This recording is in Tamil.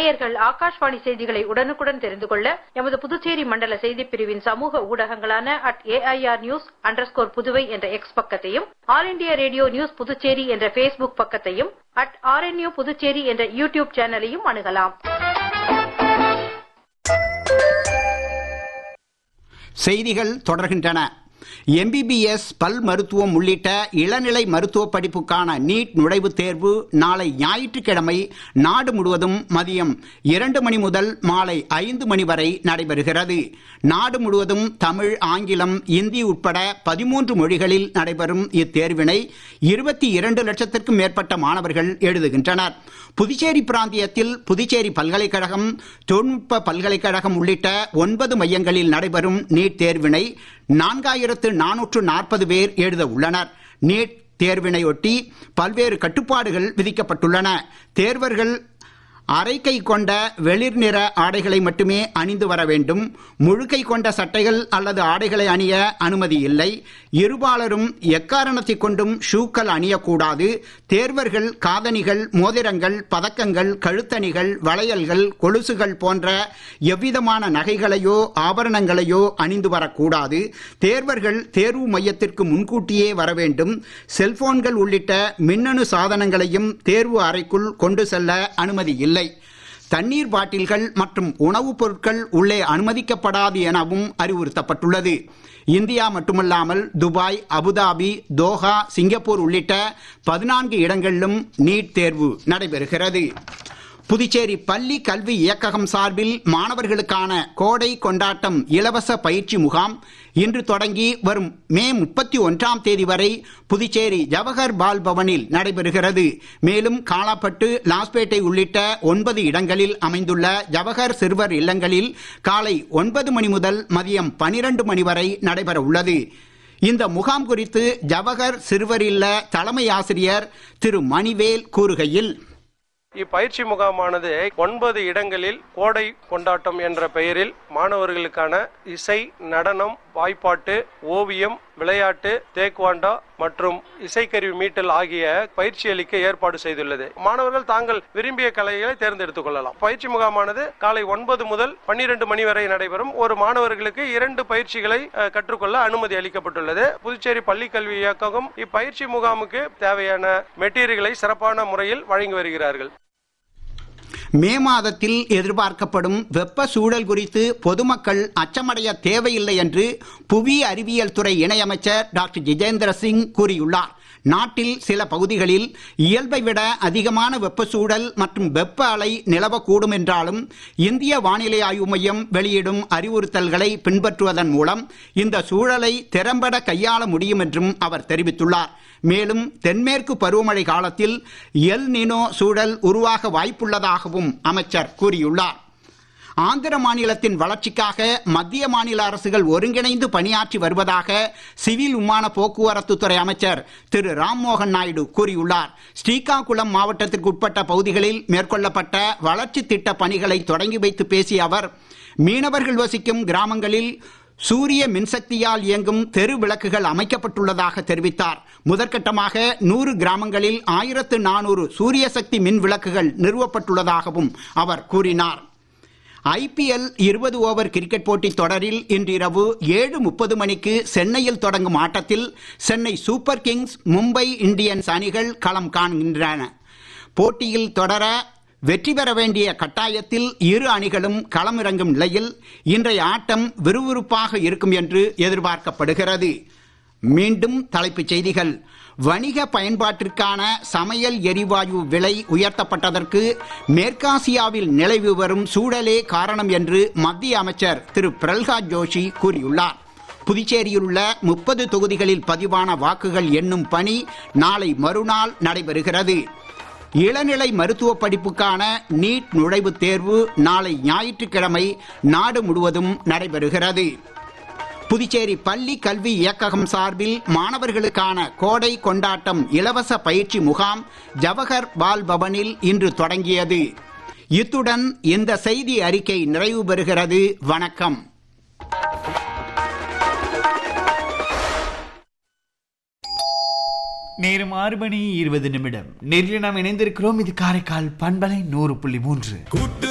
நேயர்கள் ஆகாஷ்வாணி செய்திகளை உடனுக்குடன் தெரிந்து கொள்ள எமது புதுச்சேரி மண்டல செய்திப் பிரிவின் சமூக ஊடகங்களான at AIR news underscore Puduvai என்ற எக்ஸ் பக்கத்தையும் all India radio news Puducherry என்ற ஃபேஸ்புக் பக்கத்தையும் அட் ஆர்என்யூ புதுச்சேரி என்ற யூடியூப் சேனலையும் அணுகலாம் செய்திகள் தொடர்கின்றன எம்பிபிஎஸ் பல் மருத்துவம் உள்ளிட்ட இளநிலை மருத்துவ படிப்புக்கான நீட் நுழைவுத் தேர்வு நாளை ஞாயிற்றுக்கிழமை நாடு முழுவதும் மதியம் இரண்டு மணி முதல் மாலை ஐந்து மணி வரை நடைபெறுகிறது நாடு முழுவதும் தமிழ் ஆங்கிலம் இந்தி உட்பட பதிமூன்று மொழிகளில் நடைபெறும் இத்தேர்வினை இருபத்தி இரண்டு லட்சத்திற்கும் மேற்பட்ட மாணவர்கள் எழுதுகின்றனர் புதுச்சேரி பிராந்தியத்தில் புதுச்சேரி பல்கலைக்கழகம் தொழில்நுட்ப பல்கலைக்கழகம் உள்ளிட்ட ஒன்பது மையங்களில் நடைபெறும் நீட் தேர்வினை நான்காயிரத்து நானூற்று நாற்பது பேர் எழுத உள்ளனர் நீட் தேர்வினையொட்டி பல்வேறு கட்டுப்பாடுகள் விதிக்கப்பட்டுள்ளன தேர்வர்கள் அரைக்கை கொண்ட வெளிர் நிற ஆடைகளை மட்டுமே அணிந்து வர வேண்டும் முழுக்கை கொண்ட சட்டைகள் அல்லது ஆடைகளை அணிய அனுமதி இல்லை இருபாலரும் எக்காரணத்தை கொண்டும் ஷூக்கள் அணியக்கூடாது தேர்வர்கள் காதணிகள் மோதிரங்கள் பதக்கங்கள் கழுத்தணிகள் வளையல்கள் கொலுசுகள் போன்ற எவ்விதமான நகைகளையோ ஆபரணங்களையோ அணிந்து வரக்கூடாது தேர்வர்கள் தேர்வு மையத்திற்கு முன்கூட்டியே வர வேண்டும் செல்போன்கள் உள்ளிட்ட மின்னணு சாதனங்களையும் தேர்வு அறைக்குள் கொண்டு செல்ல அனுமதி இல்லை தண்ணீர் பாட்டில்கள் மற்றும் உணவுப் பொருட்கள் உள்ளே அனுமதிக்கப்படாது எனவும் அறிவுறுத்தப்பட்டுள்ளது இந்தியா மட்டுமல்லாமல் துபாய் அபுதாபி தோஹா சிங்கப்பூர் உள்ளிட்ட பதினான்கு இடங்களிலும் நீட் தேர்வு நடைபெறுகிறது புதுச்சேரி பள்ளி கல்வி இயக்ககம் சார்பில் மாணவர்களுக்கான கோடை கொண்டாட்டம் இலவச பயிற்சி முகாம் இன்று தொடங்கி வரும் மே முப்பத்தி ஒன்றாம் தேதி வரை புதுச்சேரி ஜவஹர் பால் பவனில் நடைபெறுகிறது மேலும் காலாப்பட்டு லாஸ்பேட்டை உள்ளிட்ட ஒன்பது இடங்களில் அமைந்துள்ள ஜவஹர் சிறுவர் இல்லங்களில் காலை ஒன்பது மணி முதல் மதியம் பனிரெண்டு மணி வரை நடைபெற உள்ளது இந்த முகாம் குறித்து ஜவஹர் சிறுவர் இல்ல தலைமை ஆசிரியர் திரு மணிவேல் கூறுகையில் இப்பயிற்சி முகாமானது ஒன்பது இடங்களில் கோடை கொண்டாட்டம் என்ற பெயரில் மாணவர்களுக்கான இசை நடனம் வாய்ப்பாட்டு ஓவியம் விளையாட்டு தேக்வாண்டா மற்றும் இசைக்கருவி மீட்டல் ஆகிய பயிற்சி அளிக்க ஏற்பாடு செய்துள்ளது மாணவர்கள் தாங்கள் விரும்பிய கலைகளை தேர்ந்தெடுத்துக் கொள்ளலாம் பயிற்சி முகாமானது காலை ஒன்பது முதல் பன்னிரண்டு மணி வரை நடைபெறும் ஒரு மாணவர்களுக்கு இரண்டு பயிற்சிகளை அஹ், கற்றுக்கொள்ள அனுமதி அளிக்கப்பட்டுள்ளது புதுச்சேரி பள்ளி கல்வி இயக்ககம் இப்பயிற்சி முகாமுக்கு தேவையான மெட்டீரியல்களை சிறப்பான முறையில் வழங்கி வருகிறார்கள் மே மாதத்தில் எதிர்பார்க்கப்படும் வெப்ப சூழல் குறித்து பொதுமக்கள் அச்சமடைய தேவையில்லை என்று புவி அறிவியல் துறை இணையமைச்சர் டாக்டர் ஜிதேந்திர சிங் கூறியுள்ளார் நாட்டில் சில பகுதிகளில் இயல்பை விட அதிகமான வெப்ப சூழல் மற்றும் வெப்ப அலை நிலவக்கூடும் என்றாலும் இந்திய வானிலை ஆய்வு மையம் வெளியிடும் அறிவுறுத்தல்களை பின்பற்றுவதன் மூலம் இந்த சூழலை திறம்பட கையாள முடியும் என்றும் அவர் தெரிவித்துள்ளார் மேலும் தென்மேற்கு பருவமழை காலத்தில் எல் நினோ சூழல் உருவாக வாய்ப்புள்ளதாகவும் அமைச்சர் கூறியுள்ளார் ஆந்திர மாநிலத்தின் வளர்ச்சிக்காக மத்திய மாநில அரசுகள் ஒருங்கிணைந்து பணியாற்றி வருவதாக சிவில் விமான போக்குவரத்து துறை அமைச்சர் திரு ராம்மோகன் நாயுடு கூறியுள்ளார் ஸ்ரீகாகுளம் மாவட்டத்திற்கு உட்பட்ட பகுதிகளில் மேற்கொள்ளப்பட்ட வளர்ச்சி திட்ட பணிகளை தொடங்கி வைத்து பேசிய அவர் மீனவர்கள் வசிக்கும் கிராமங்களில் சூரிய மின்சக்தியால் இயங்கும் தெரு விளக்குகள் அமைக்கப்பட்டுள்ளதாக தெரிவித்தார் முதற்கட்டமாக நூறு கிராமங்களில் ஆயிரத்து நானூறு சூரிய சக்தி மின் விளக்குகள் நிறுவப்பட்டுள்ளதாகவும் அவர் கூறினார் ஐபிஎல் இருபது ஓவர் கிரிக்கெட் போட்டித் தொடரில் இன்றிரவு ஏழு முப்பது மணிக்கு சென்னையில் தொடங்கும் ஆட்டத்தில் Chennai super kings Mumbai Indians அணிகள் களம் காண்கின்றன போட்டியில் தொடர வெற்றி பெற வேண்டிய கட்டாயத்தில் இரு அணிகளும் களமிறங்கும் நிலையில் இன்றைய ஆட்டம் விறுவிறுப்பாக இருக்கும் என்று எதிர்பார்க்கப்படுகிறது மீண்டும் தலைப்புச் செய்திகள் வணிக பயன்பாட்டிற்கான சமையல் எரிவாயு விலை உயர்த்தப்பட்டதற்கு மேற்காசியாவில் நிலவி வரும் சூழலே காரணம் என்று மத்திய அமைச்சர் திரு பிரல்ஹாத் ஜோஷி கூறியுள்ளார் புதுச்சேரியில் உள்ள முப்பது தொகுதிகளில் பதிவான வாக்குகள் எண்ணும் பணி நாளை மறுநாள் நடைபெறுகிறது இளநிலை மருத்துவ படிப்புக்கான நீட் நுழைவுத் தேர்வு நாளை ஞாயிற்றுக்கிழமை நாடு முழுவதும் நடைபெறுகிறது புதுச்சேரி பள்ளி கல்வி இயக்ககம் சார்பில் மாணவர்களுக்கான கோடை கொண்டாட்டம் இலவச பயிற்சி முகாம் ஜவஹர் பால் பவனில் இன்று தொடங்கியது இத்துடன் இந்த செய்தி அறிக்கை நிறைவு பெறுகிறது வணக்கம் நேரம் ஆறு மணி இருபது நிமிடம் நேரில் நாம் இணைந்திருக்கிறோம் இது காரைக்கால் பண்பலை நூறு புள்ளி மூன்று